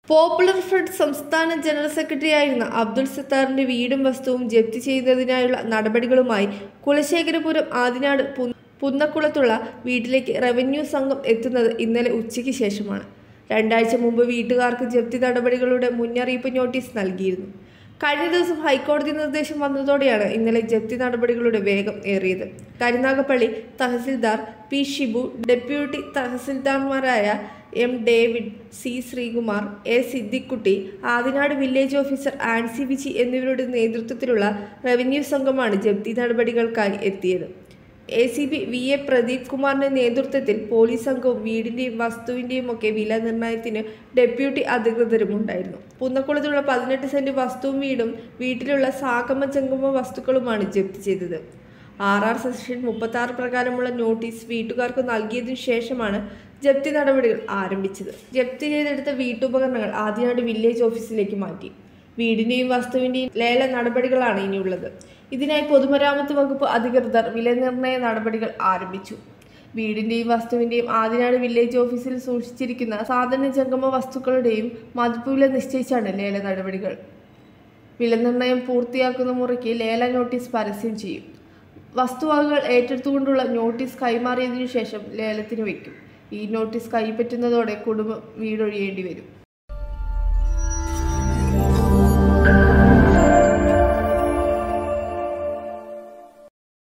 popular Front സംസ്ഥാന general secretary ആയിരുന്ന അബ്ദുൾ സത്താറിന്റെ വീടും വസ്തുവും ജപ്തി ചെയ്യുന്നതിനായുള്ള നടപടികളുമായി കുലശേഖരപുരം ആദിനാട് പു- പുന്നക്കുളത്തുള്ള വീട്ടിലേക്ക് റവന്യൂ സംഘം എത്തുന്നത് ഇന്നലെ ഉച്ചയ്ക്ക് ശേഷമാണ് രണ്ടാഴ്ച മുമ്പ് വീട്ടുകാർക്ക് ജപ്തി നടപടികളുടെ മുന്നറിയിപ്പ് നോട്ടീസ് നൽകിയിരുന്നു കഴിഞ്ഞ ദിവസം ഹൈക്കോടതി നിർദ്ദേശം വന്നതോടെയാണ് ഇന്നലെ ജപ്തി നടപടികളുടെ വേഗം ഏറിയത് കരുനാഗപ്പള്ളി തഹസിൽദാർ പി ഷിബു ഡെപ്യൂട്ടി തഹസിൽദാർമാരായ M David C Sreekumar A Siddikutty Adinad village officer Ancy Viji എന്നിവരുടെ നേതൃത്വത്തിലുള്ള റവന്യൂ സംഘമാണ് ജപ്തി നടപടികൾക്കായി എത്തിയത് A C P V A Pradeep കുമാറിന്റെ നേതൃത്വത്തിൽ പോലീസ് സംഘവും വീടിന്റെയും വസ്തുവിന്റെയും ഒക്കെ വില നിർണ്ണയത്തിന് ഡെപ്യൂട്ടി അധികൃതരും ഉണ്ടായിരുന്നു പുന്നക്കുളത്തുള്ള പതിനെട്ട് സെന്റ് വസ്തുവും വീടും വീട്ടിലുള്ള സാഗമ ജംഗമ വസ്തുക്കളുമാണ് ജപ്തി ചെയ്തത് ആർ ആർ സെക്ഷൻ മുപ്പത്തി ആറ് പ്രകാരമുള്ള നോട്ടീസ് വീട്ടുകാർക്ക് നൽകിയതിനു ശേഷമാണ് ജപ്തി നടപടികൾ ആരംഭിച്ചത് ജപ്തി ചെയ്തെടുത്ത വീട്ടുപകരണങ്ങൾ ആദ്യനാട് വില്ലേജ് ഓഫീസിലേക്ക് മാറ്റി വീടിന്റെയും വസ്തുവിന്റെയും ലേല നടപടികളാണ് ഇനിയുള്ളത് ഇതിനായി പൊതുമരാമത്ത് വകുപ്പ് അധികൃതർ വിലനിർണ്ണയ നടപടികൾ ആരംഭിച്ചു വീടിന്റെയും വസ്തുവിന്റെയും ആദിനാട് വില്ലേജ് ഓഫീസിൽ സൂക്ഷിച്ചിരിക്കുന്ന സാധന ജംഗമ വസ്തുക്കളുടെയും മതിപ്പ് വില നിശ്ചയിച്ചാണ് ലേല നടപടികൾ വിലനിർണ്ണയം പൂർത്തിയാക്കുന്ന മുറയ്ക്ക് ലേല നോട്ടീസ് പരസ്യം ചെയ്യും വസ്തുവകകൾ ഏറ്റെടുത്തുകൊണ്ടുള്ള നോട്ടീസ് കൈമാറിയതിനു ശേഷം ലേലത്തിന് വയ്ക്കും ഈ നോട്ടീസ് കൈപ്പറ്റുന്നതോടെ കുടുംബം വീടൊഴിയേണ്ടി വരും